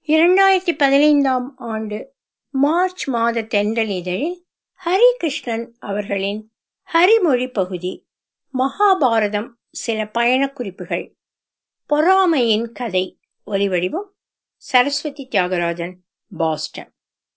இரண்டாயிரத்தி பதினைந்தாம் ஆண்டு மார்ச் மாத தென்றல் இதழில் ஹரி கிருஷ்ணன் அவர்களின் ஹரிமொழி பகுதி மகாபாரதம் சில பயணக் குறிப்புகள் பொறாமையின் கதை ஒலிவடிவம் சரஸ்வதி தியாகராஜன் பாஸ்டன்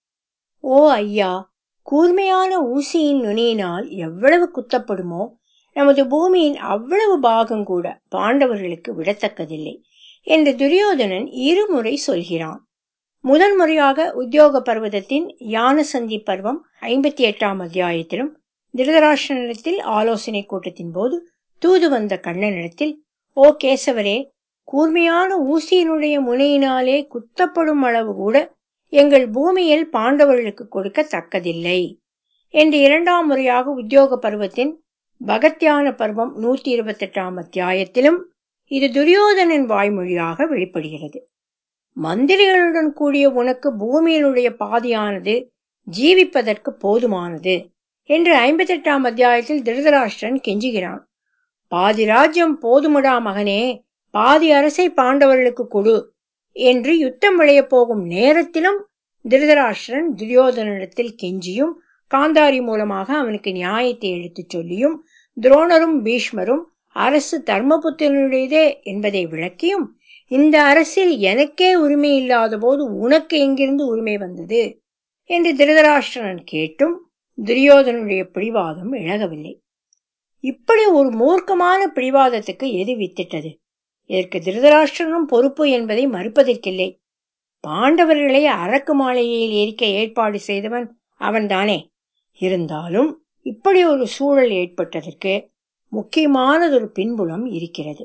ஓ ஐயா கூர்மையான ஊசியின் நுனியினால் எவ்வளவு குத்தப்படுமோ நமது பூமியின் அவ்வளவு பாகம் கூட பாண்டவர்களுக்கு விடத்தக்கதில்லை என்று துரியோதனன் இருமுறை சொல்கிறான் முதன் முறையாக உத்தியோக பர்வதத்தின் யானசந்தி பருவம் ஐம்பத்தி எட்டாம் அத்தியாயத்திலும் திருதராஷ்டிரத்தில் ஆலோசனை கூட்டத்தின் போது தூது வந்த கண்ணனிடத்தில் ஓ கேசவரே கூர்மையான ஊசியினுடைய முனையினாலே குத்தப்படும் அளவு கூட எங்கள் பூமியில் பாண்டவர்களுக்கு கொடுக்க தக்கதில்லை என்று இரண்டாம் முறையாக உத்தியோக பருவத்தின் பகத்யான பருவம் நூத்தி இருபத்தி எட்டாம் அத்தியாயத்திலும் இது துரியோதனின் வாய்மொழியாக வெளிப்படுகிறது மந்திரிகளுடன் கூடிய உனக்கு பூமியினுடைய பாதியானது ஜீவிப்பதற்கு போதுமானது என்று ஐம்பத்தி எட்டாம் அத்தியாயத்தில் திருதராஷ்டிரன் கெஞ்சுகிறான் பாதி ராஜ்யம் போதுமடா மகனே பாதி அரசை பாண்டவர்களுக்கு கொடு என்று யுத்தம் விளையப் போகும் நேரத்திலும் திருதராஷ்டிரன் துரியோதனிடத்தில் கெஞ்சியும் காந்தாரி மூலமாக அவனுக்கு நியாயத்தை எடுத்துச் சொல்லியும் துரோணரும் பீஷ்மரும் அரசு தர்மபுத்திரனுடையதே என்பதை விளக்கியும் இந்த அரசில் எனக்கே உரிமை இல்லாத போது உனக்கு எங்கிருந்து உரிமை வந்தது என்று திருதராஷ்டிரன் கேட்டும் துரியோதனுடைய பிடிவாதம் இழகவில்லை இப்படி ஒரு மூர்க்கமான பிடிவாதத்துக்கு எது வித்திட்டது இதற்கு திருதராஷ்டிரனும் பொறுப்பு என்பதை மறுப்பதற்கில்லை பாண்டவர்களை அரக்கு மாளிகையில் எரிக்க ஏற்பாடு செய்தவன் அவன்தானே இருந்தாலும் இப்படி ஒரு சூழல் ஏற்பட்டதற்கு முக்கியமானதொரு பின்புலம் இருக்கிறது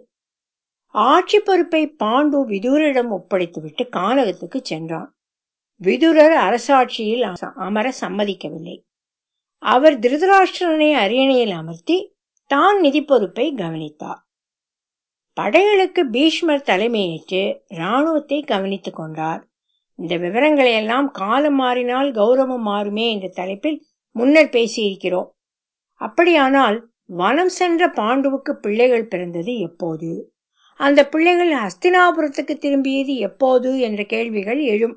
ஆட்சி பொறுப்பை பாண்டு விதுரிடம் ஒப்படைத்துவிட்டு கானகத்துக்கு சென்றான் விதுரர் அரசாட்சியில் அமர சம்மதிக்கவில்லை அவர் திருதராஷ்டிரனை அரியணையில் அமர்த்தி தான் நிதி பொறுப்பை கவனித்தார் படைகளுக்கு பீஷ்மர் தலைமையேற்று இராணுவத்தை கவனித்துக் கொண்டார் இந்த விவரங்களை எல்லாம் காலம் மாறினால் கௌரவம் மாறுமே என்ற தலைப்பில் முன்னர் பேசியிருக்கிறோம் அப்படியானால் வனம் சென்ற பாண்டுவுக்கு பிள்ளைகள் பிறந்தது எப்போது அந்த பிள்ளைகள் ஹஸ்தினாபுரத்துக்கு திரும்பியது எப்போது என்ற கேள்விகள் எழும்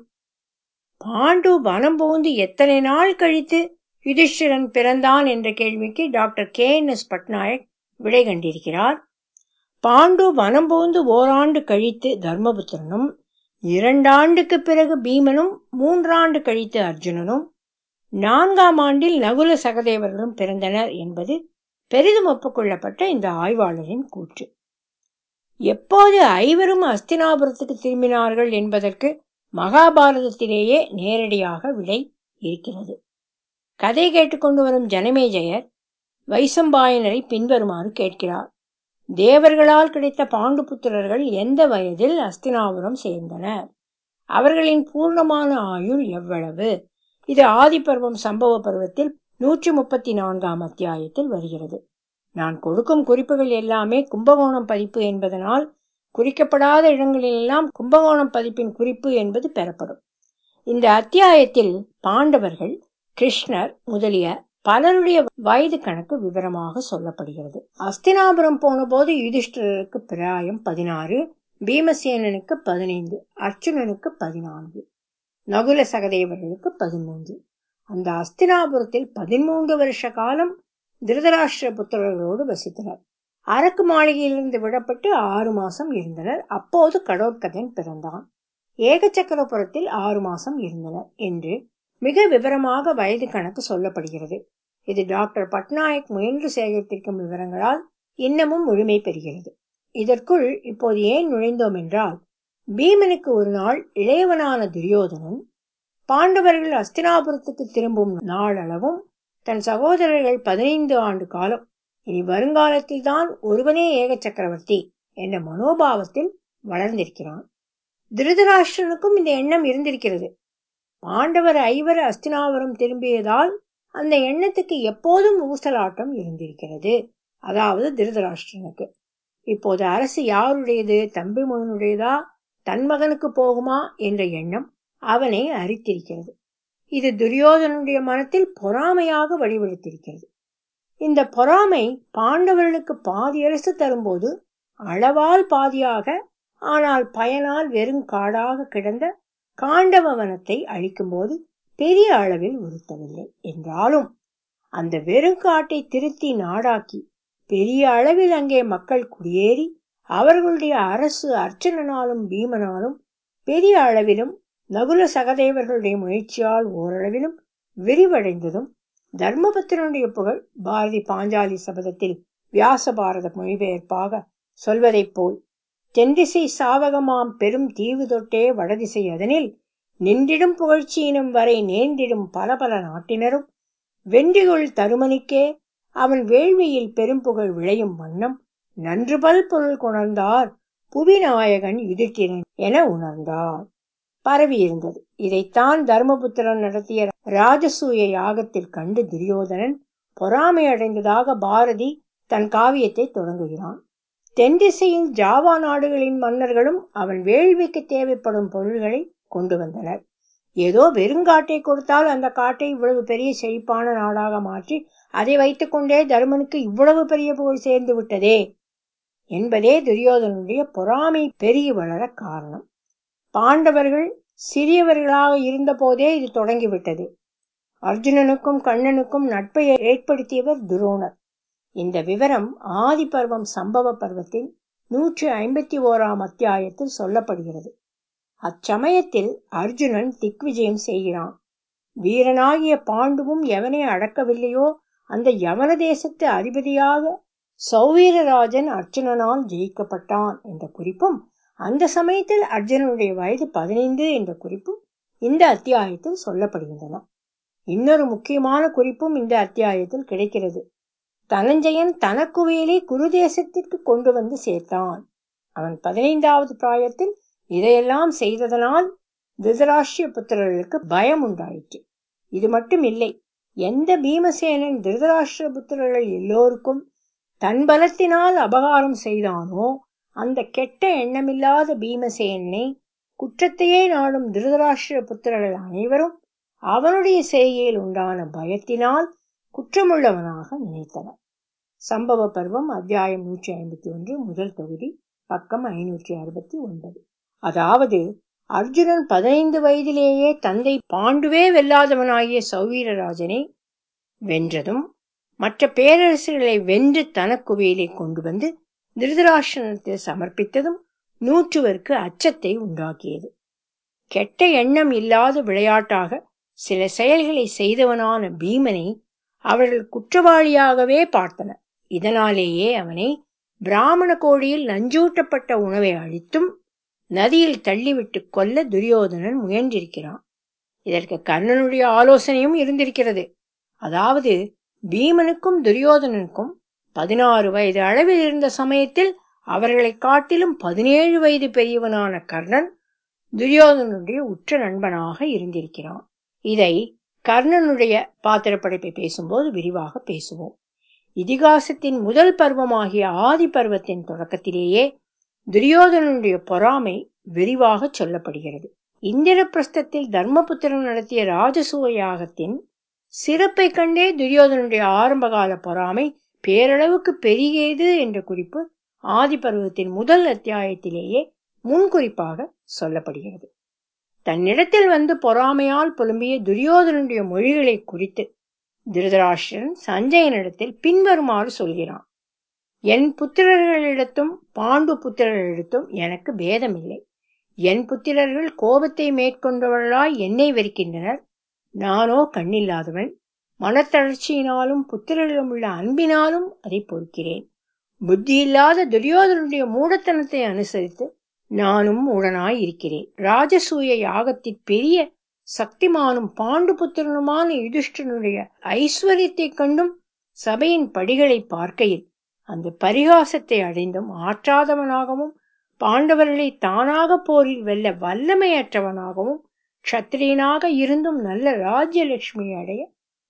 பாண்டு வனம் புகுந்து எத்தனை நாள் கழித்து யுதிஷ்டிரன் பிறந்தான் என்ற கேள்விக்கு doctor K N S Patnaik விடை கண்டிருக்கிறார் பாண்டு வனம் புகுந்து ஓராண்டு கழித்து தர்மபுத்திரனும் இரண்டாண்டுக்கு பிறகு பீமனும் மூன்றாண்டு கழித்து அர்ஜுனனும் நான்காம் ஆண்டில் நகுல சகதேவர்களும் பிறந்தனர் என்பது பெரிதும் ஒப்புக்கொள்ளப்பட்ட இந்த ஆய்வாளரின் கூற்று எப்போது ஐவரும் அஸ்தினாபுரத்துக்கு திரும்பினார்கள் என்பதற்கு மகாபாரதத்திலேயே நேரடியாக விடை இருக்கிறது கதை கேட்டுக்கொண்டு வரும் ஜனமேஜயர் வைசம்பாயனரை பின்வருமாறு கேட்கிறார் தேவர்களால் கிடைத்த பாண்டு புத்திரர்கள் எந்த வயதில் அஸ்தினாபுரம் சேர்ந்தனர் அவர்களின் பூர்ணமான ஆயுள் எவ்வளவு இது ஆதிப்பருவம் சம்பவ பருவத்தில் நூற்றி முப்பத்தி நான்காம் அத்தியாயத்தில் வருகிறது நான் கொடுக்கும் குறிப்புகள் எல்லாமே கும்பகோணம் பதிப்பு என்பதனால் குறிக்கப்படாத இடங்களிலெல்லாம் கும்பகோணம் பதிப்பின் குறிப்பு என்பது பெறப்படும் இந்த அத்தியாயத்தில் பாண்டவர்கள் கிருஷ்ணர் முதலிய பலருடைய வயது கணக்கு விவரமாக சொல்லப்படுகிறது அஸ்தினாபுரம் போன போது யுதிஷ்டருக்கு பிராயம் பதினாறு பீமசேனனுக்கு பதினைந்து அர்ச்சுனனுக்கு பதினான்கு நகுல சகதேவர்களுக்கு பதிமூன்று அந்த அஸ்தினாபுரத்தில் பதிமூன்று வருஷ காலம் திருதராஷ்டிர புத்திரர்களோடு வசித்தனர் அரக்கு மாளிகையிலிருந்து விடப்பட்டு ஆறு மாசம் இருந்தனர் அப்போது கடோத்கதன் பிறந்தான் ஏகச்சக்கரபுரத்தில் ஆறு மாசம் இருந்தனர் என்று மிக விவரமாக வயது கணக்கு சொல்லப்படுகிறது இது டாக்டர் பட்நாயக் முயன்று சேகரித்திருக்கும் விவரங்களால் இன்னமும் முழுமை பெறுகிறது இதற்குள் இப்போது ஏன் நுழைந்தோம் என்றால் பீமனுக்கு ஒரு நாள் இளையவனான துரியோதனன் பாண்டவர்கள் அஸ்தினாபுரத்துக்கு திரும்பும் நாளளவும் தன் சகோதரர்கள் பதினைந்து ஆண்டு காலம் இனி வருங்காலத்தில் தான் ஒருவனே ஏக சக்கரவர்த்தி என்ற மனோபாவத்தில் வளர்ந்திருக்கிறான் திருதராஷ்டிரனுக்கும் இந்த எண்ணம் இருந்திருக்கிறது பாண்டவர் ஐவர் அஸ்தினாபுரம் திரும்பியதால் அந்த எண்ணத்துக்கு எப்போதும் ஊசலாட்டம் இருந்திருக்கிறது அதாவது திருதராஷ்டிரனுக்கு இப்போது அரசு யாருடையது தம்பி மகனுடையதா தன் மகனுக்கு போகுமா என்ற எண்ணம் அவனை அரித்திருக்கிறது இது துரியோதனுடைய மனத்தில் பொறாமையாக வழிவெடுத்திருக்கிறது இந்த பொறாமை பாண்டவர்களுக்கு பாதி அரசு தரும்போது அளவால் பாதியாக ஆனால் பயனால் வெறும் காடாக கிடந்த காண்டவவனத்தை அழிக்கும்போது பெரிய அளவில் உறுத்தவில்லை என்றாலும் அந்த வெறுங்காட்டை திருத்தி நாடாக்கி பெரிய அளவில் அங்கே மக்கள் குடியேறி அவர்களுடைய அரசு அர்ச்சனனாலும் பீமனாலும் பெரிய அளவிலும் நகுல சகதேவர்களுடைய முயற்சியால் ஓரளவிலும் விரிவடைந்ததும் தர்மபுத்திரனுடைய புகழ் பாரதி பாஞ்சாலி சபதத்தில் வியாச பாரத மொழிபெயர்ப்பாக சொல்வதைப் போல் தென்திசை சாவகமாம் பெரும் தீவு தொட்டே வடதிசை அதனில் நின்றிடும் புகழ்ச்சியினும் வரை நேர்ந்திடும் பல பல நாட்டினரும் வென்றிகொள் தருமனுக்கே அவன் வேள்வியில் பெரும்புகழ் விளையும் வண்ணம் நன்று பல் பொருள் கொணர்ந்தார் புவிநாயகன் யுதிட்டிரன் என உணர்ந்தார் பரவியிருந்தது இதைத்தான் தர்மபுத்திரன் நடத்திய ராஜசூய யாகத்தில் கண்டு துரியோதனன் பொறாமை அடைந்ததாக பாரதி தன் காவியத்தை தொடங்குகிறான் தென் திசையின் ஜாவா நாடுகளின் மன்னர்களும் அவன் வேள்விக்கு தேவைப்படும் பொருள்களை கொண்டு வந்தனர் ஏதோ வெறுங்காட்டை கொடுத்தால் அந்த காட்டை இவ்வளவு பெரிய செழிப்பான நாடாக மாற்றி அதை வைத்துக்கொண்டே தருமனுக்கு இவ்வளவு பெரிய புகழ் சேர்ந்து விட்டதே என்பதே துரியோதனுடைய பொறாமை பெருகி வளர காரணம் பாண்டவர்கள் சிறியவர்களாக இருந்த போதே இது தொடங்கிவிட்டது அர்ஜுனனுக்கும் கண்ணனுக்கும் நட்பை ஏற்படுத்தியவர் துரோணர் இந்த விவரம் ஆதி பருவம் சம்பவ பருவத்தின் நூற்றி ஐம்பத்தி ஓராம் அத்தியாயத்தில் சொல்லப்படுகிறது அச்சமயத்தில் அர்ஜுனன் திக்விஜயம் செய்கிறான் வீரனாகிய பாண்டுவும் எவனை அடக்கவில்லையோ அந்த யவன தேசத்து அதிபதியாக சௌவீரராஜன் அர்ஜுனனால் ஜெயிக்கப்பட்டான் என்ற குறிப்பும் அந்த சமயத்தில் அர்ஜுனனுடைய வயது பதினைந்து என்ற குறிப்பும் இந்த அத்தியாயத்தில் சொல்லப்படுகின்றன இன்னொரு முக்கியமான குறிப்பும் இந்த அத்தியாயத்தில் கிடைக்கிறது தனஞ்சயன் தனக்குவேலை குரு தேசத்திற்கு கொண்டு வந்து சேர்த்தான் அவன் பதினைந்தாவது பிராயத்தில் இதையெல்லாம் செய்ததனால் திருதராஷ்டிர புத்திரர்களுக்கு பயம் உண்டாயிற்று இது மட்டும் இல்லை எந்த பீமசேனன் திருதராஷ்டிர புத்திரர்கள் எல்லோருக்கும் தன் பலத்தினால் அபகாரம் செய்தானோ அந்த கெட்ட எண்ணமில்லாத பீமசேனனை குற்றத்தையே நாடும் திருதராஷ்டிர புத்திரர்கள் அனைவரும் அவனுடைய செய்கையில் உண்டான பயத்தினால் குற்றமுள்ளவனாக நினைத்தனர் சம்பவ பருவம் அத்தியாயம் நூற்றி ஐம்பத்தி ஒன்று முதல் தொகுதி பக்கம் ஐநூற்றி அறுபத்தி ஒன்பது அதாவது அர்ஜுனன் பதினைந்து வயதிலேயே தந்தை பாண்டுவே வெல்லாதவனாகிய சௌவீரராஜனை வென்றதும் மற்ற பேரரசுகளை வென்று தனக்குவியலை கொண்டு வந்து திருதராஷ்டிரத்தில் சமர்ப்பித்ததும் நூற்றுவருக்கு அச்சத்தை உண்டாக்கியது கெட்ட எண்ணம் இல்லாத விளையாட்டாக சில செயல்களை செய்தவனான பீமனை அவர்கள் குற்றவாளியாகவே பார்த்தனர் இதனாலேயே அவனை பிராமண கோழியில் நஞ்சூட்டப்பட்ட உணவை அளித்தும் நதியில் தள்ளிவிட்டு கொல்ல துரியோதனன் முயன்றிருக்கிறான் இதற்கு கர்ணனுடைய ஆலோசனையும் இருந்திருக்கிறது அதாவது பீமனுக்கும் துரியோதனனுக்கும் பதினாறு வயது அளவில் இருந்த சமயத்தில் அவர்களை காட்டிலும் பதினேழு வயது பெரியவனான கர்ணன் துரியோதனனுடைய உற்ற நண்பனாக இருந்திருக்கிறான் இதை கர்ணனுடைய பாத்திரப்படைப்பை பேசும்போது விரிவாக பேசுவோம் இதிகாசத்தின் முதல் பருவமாகிய ஆதி பருவத்தின் தொடக்கத்திலேயே துரியோதனனுடைய பொறாமை விரிவாக சொல்லப்படுகிறது இந்திரபிரஸ்தத்தில் தர்மபுத்திரன் நடத்திய ராஜசூய யாகத்தின் சிறப்பை கண்டே துரியோதனுடைய ஆரம்பகால பொறாமை பேரளவுக்கு பெருகியது என்ற குறிப்பு ஆதி பருவத்தின் முதல் அத்தியாயத்திலேயே முன்குறிப்பாக சொல்லப்படுகிறது தன்னிடத்தில் வந்து பொறாமையால் புலம்பிய துரியோதனுடைய மொழிகளை குறித்து திருதராஷ்டிரன் சஞ்சயனிடத்தில் பின்வருமாறு சொல்கிறான் என் புத்திரர்களிடத்தும் பாண்டு புத்திரர்களிடத்தும் எனக்கு பேதமில்லை என் புத்திரர்கள் கோபத்தை மேற்கொண்டவர்களாய் என்னை வெறுக்கின்றனர் நானோ கண்ணில்லாதவன் மனத்தளர்ச்சியினாலும் புத்திரரிடம் உள்ள அன்பினாலும் அதை பொறுக்கிறேன் புத்தியில்லாத துரியோதனுடைய மூடத்தனத்தை அனுசரித்து நானும் மூடனாய் இருக்கிறேன் ராஜசூய யாகத்தின் பெரிய சக்திமானும் பாண்டு புத்திரனுமான யுதிஷ்டனுடைய ஐஸ்வர்யத்தைக் கண்டும் சபையின் படிகளை பார்க்கையில் அந்த பரிகாசத்தை அடைந்தும் ஆற்றாதவனாகவும் பாண்டவர்களை தானாக போரில் வெல்ல வல்லமையற்றவனாகவும் க்ஷத்திரியனாக இருந்தும் நல்ல ராஜ்யலட்சுமி அடைய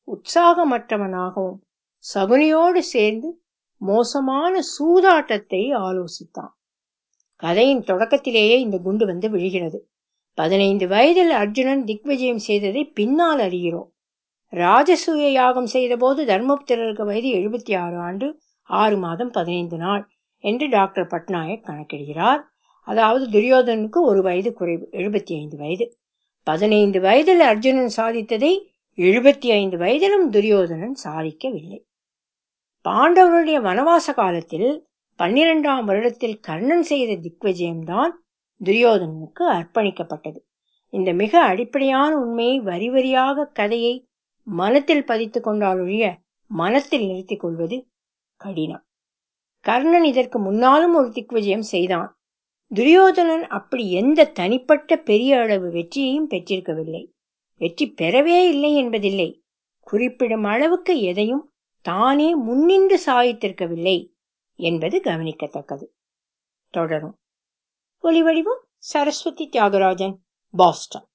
உற்சாகமற்றவனாகவும் சகுனியோடு சேர்ந்து மோசமான சூதாட்டத்தை ஆலோசித்தான் கதையின் தொடக்கத்திலேயே இந்த குண்டு வந்து விழுகிறது பதினைந்து வயதில் அர்ஜுனன் திக்விஜயம் செய்ததை பின்னால் அறிகிறோம் ராஜசூய யாகம் செய்தபோது தர்மபுத்திரருக்கு வயது எழுபத்தி ஆறு ஆண்டு ஆறு மாதம் பதினைந்து நாள் என்று டாக்டர் பட்நாயக் கணக்கிடுகிறார் அதாவது துரியோதனுக்கு ஒரு வயது குறைவு எழுபத்தி ஐந்து வயது பதினைந்து வயதில் அர்ஜுனன் சாதித்ததை எழுபத்தி ஐந்து வயதிலும் துரியோதனன் சாதிக்கவில்லை பாண்டவருடைய வனவாச காலத்தில் பன்னிரெண்டாம் வருடத்தில் கர்ணன் செய்த திக்விஜயம்தான் துரியோதனனுக்கு அர்ப்பணிக்கப்பட்டது இந்த மிக அடிப்படையான உண்மையை வரி வரியாக கதையை மனத்தில் பதித்துக் கொண்டால் ஒழிய மனத்தில் நிறுத்திக் கொள்வது கடினம் கர்ணன் இதற்கு முன்னாலும் ஒரு திக்விஜயம் செய்தான் துரியோதனன் அப்படி எந்த தனிப்பட்ட பெரிய அளவு வெற்றியையும் பெற்றிருக்கவில்லை வெற்றி பெறவே இல்லை என்பதில்லை குறிப்பிடும் அளவுக்கு எதையும் தானே முன்னின்று சாதித்திருக்கவில்லை என்பது கவனிக்கத்தக்கது தொடரும் ஒலிவடிவம் சரஸ்வதி தியாகராஜன் பாஸ்டன்